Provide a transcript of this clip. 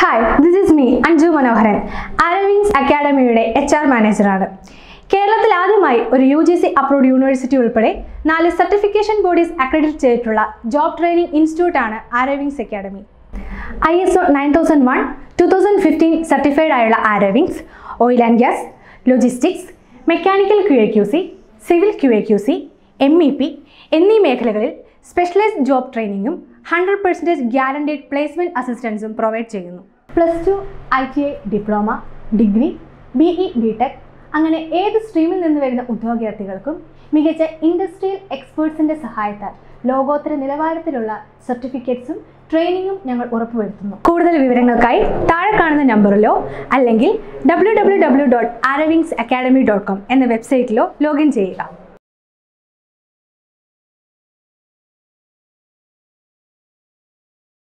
hi this is me Anju Manoharan Arawings അക്കാഡമിയുടെ H R മാനേജറാണ് കേരളത്തിൽ ആദ്യമായി ഒരു U G C approved university ഉൾപ്പെടെ നാല് സർട്ടിഫിക്കേഷൻ ബോഡീസ് അക്രഡിറ്റ് ചെയ്തിട്ടുള്ള ജോബ് ട്രെയിനിങ് ഇൻസ്റ്റിറ്റ്യൂട്ടാണ് Arawings academy I S O nine thousand one two thousand fifteen certified ആയുള്ള Arawings oil and gas logistics mechanical Q A Q C civil Q A Q C M E P എന്നീ മേഖലകളിൽ specialised job ട്രെയിനിങ്ങും hundred percentage guaranteed placement അസിസ്റ്റൻസും provide ചെയ്യുന്നു plus two I T I diploma degree B E B tech അങ്ങനെ ഏത് സ്ട്രീമിൽ നിന്ന് വരുന്ന ഉദ്യോഗാർത്ഥികൾക്കും മികച്ച ഇൻഡസ്ട്രിയൽ എക്സ്പേർട്സിൻ്റെ സഹായത്താൽ ലോകോത്തര നിലവാരത്തിലുള്ള സർട്ടിഫിക്കറ്റ്സും ട്രെയിനിങ്ങും ഞങ്ങൾ ഉറപ്പുവരുത്തുന്നു കൂടുതൽ വിവരങ്ങൾക്കായി താഴെ കാണുന്ന നമ്പറിലോ അല്ലെങ്കിൽ W W W dot Arawings academy dot com എന്ന വെബ്സൈറ്റിലോ ലോഗിൻ ചെയ്യുക